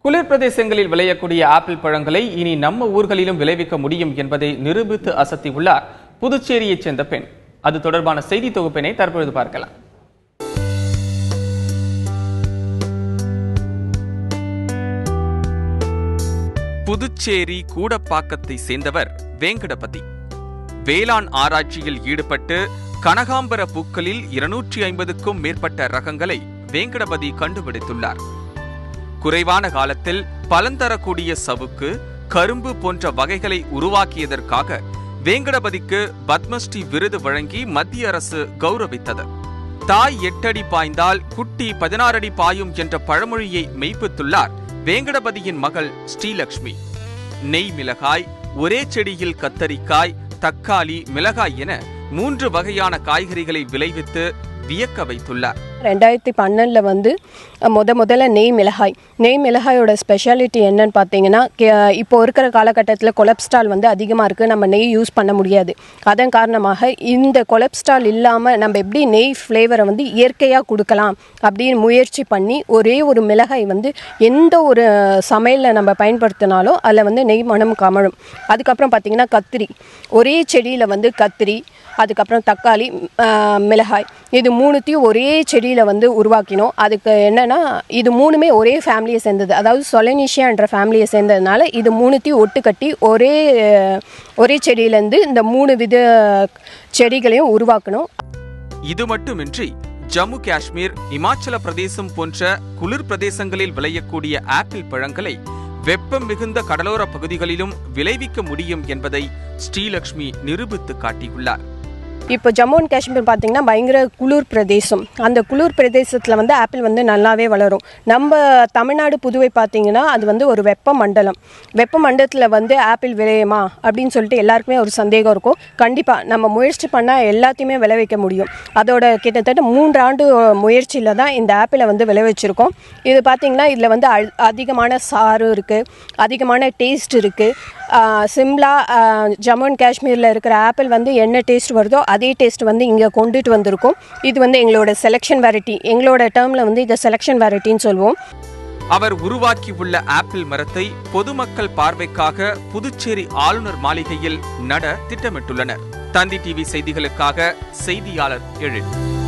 குளிர் பிரதேசங்களில் விளையக்கூடிய ஆப்பிள் பழங்களை இனி நம்ம ஊர்களிலும் விளைவிக்க முடியும் என்பதை நிரூபித்து அசத்தியுள்ளார் புதுச்சேரியைச் சேர்ந்த பெண் அது தொடர்பான செய்தி தொகுப்பினை தற்பொழுது பார்க்கலாம் புதுச்சேரி கூடப்பாக்கத்தை சேர்ந்தவர் வேங்கடபதி வேளாண் ஆராய்ச்சியில் ஈடுபட்டு கனகாம்பர பூக்களில் இருநூற்றி ஐம்பதுக்கும் மேற்பட்ட ரகங்களை வேங்கடபதி கண்டுபிடித்துள்ளார் குறைவான காலத்தில் பலன் தரக்கூடிய சவுக்கு கரும்பு போன்ற வகைகளை உருவாக்கியதற்காக வேங்கடபதிக்கு பத்மஸ்ரீ விருது வழங்கி மத்திய அரசு கௌரவித்தது தாய் எட்டடி பாய்ந்தால் குட்டி பதினாறு அடி பாயும் என்ற பழமொழியை மெய்ப்பித்துள்ளார் வேங்கடபதியின் மகள் ஸ்ரீலக்ஷ்மி நெய் மிளகாய் ஒரே செடியில் கத்தரிக்காய் தக்காளி மிளகாய் என மூன்று வகையான காய்கறிகளை விளைவித்து வியக்க வைத்துள்ளார் ரெண்டாயிரத்தி பன்னெண்டில் வந்து அஹ், முத முதல்ல நெய் மிளகாய் நெய் மிளகாயோட ஸ்பெஷாலிட்டி என்னன்னு பார்த்தீங்கன்னா கே- இப்போ இருக்கிற காலகட்டத்தில் கொலப்ஸ்டால் வந்து அதிகமாக இருக்குது நம்ம நெய் யூஸ் பண்ண முடியாது அதன் காரணமாக இந்த கொலப்ஸ்டால் இல்லாமல் நம்ம எப்படி நெய் ஃப்ளேவரை வந்து இயற்கையாக கொடுக்கலாம் அப்படின்னு முயற்சி பண்ணி ஒரே ஒரு மிளகாய் வந்து எந்த ஒரு சமையலில் நம்ம பயன்படுத்தினாலும் அதில் வந்து நெய் மனம் கமழும் அதுக்கப்புறம் பார்த்தீங்கன்னா கத்திரி ஒரே செடியில் வந்து கத்திரி அதுக்கப்புறம் தக்காளி ஆஹ், மிளகாய் இது மூணுத்தையும் ஒரே செடியில் வந்து உருவாக்கினோம் அதுக்கு என்னன்னா இது மூணுமே ஒரே ஃபேமிலியை சேர்ந்தது அதாவது சொலனிஷியான்ற ஃபேமிலியை சேர்ந்ததுனால இது மூணுத்தையும் ஒட்டு கட்டி ஒரே ஒரே செடியிலேருந்து இந்த மூணு வித செடிகளையும் உருவாக்கணும் இது மட்டுமின்றி ஜம்மு காஷ்மீர் இமாச்சல பிரதேசம் போன்ற குளிர் பிரதேசங்களில் விளையக்கூடிய ஆப்பிள் பழங்களை வெப்பம் மிகுந்த கடலோர பகுதிகளிலும் விளைவிக்க முடியும் என்பதை ஸ்ரீலக்ஷ்மி நிரூபித்து காட்டியுள்ளார் இப்போ ஜம்மு அண்ட் காஷ்மீர் பார்த்தீங்கன்னா பயங்கர குளிர் பிரதேசம் அந்த குளிர் பிரதேசத்தில் வந்து ஆப்பிள் வந்து நல்லாவே வளரும் நம்ம தமிழ்நாடு புதுவை பார்த்தீங்கன்னா அது வந்து ஒரு வெப்ப மண்டலம் வெப்ப மண்டலத்தில் வந்து ஆப்பிள் விளையுமா அப்படின்னு சொல்லிட்டு எல்லாருக்குமே ஒரு சந்தேகம் இருக்கும் கண்டிப்பாக நம்ம முயற்சி பண்ணால் எல்லாத்தையுமே விளைவிக்க முடியும் அதோட கிட்டத்தட்ட மூன்று ஆண்டு முயற்சியில் தான் இந்த ஆப்பிளை வந்து விளைவிச்சிருக்கோம் இது பார்த்தீங்கன்னா இதில் வந்து அ- அதிகமான சாறு இருக்குது அதிகமான டேஸ்ட் இருக்குது சிம்லா ஆஹ், ஜம்மு அண்ட் காஷ்மீரில் இருக்கிற ஆப்பிள் வந்து என்ன டேஸ்ட் வருதோ அதே டேஸ்ட் வந்து இங்கே கொண்டுட்டு வந்திருக்கோம் இது வந்து எங்களோட செலெக்ஷன் வெரைட்டி எங்களோட டேர்மில் வந்து இதை செலெக்ஷன் வெரைட்டின்னு சொல்லுவோம் அவர் உருவாக்கியுள்ள ஆப்பிள் மரத்தை பொதுமக்கள் பார்வைக்காக புதுச்சேரி ஆளுநர் மாளிகையில் நட திட்டமிட்டுள்ளனர் தந்தி டிவி செய்திகளுக்காக செய்தியாளர் எழில்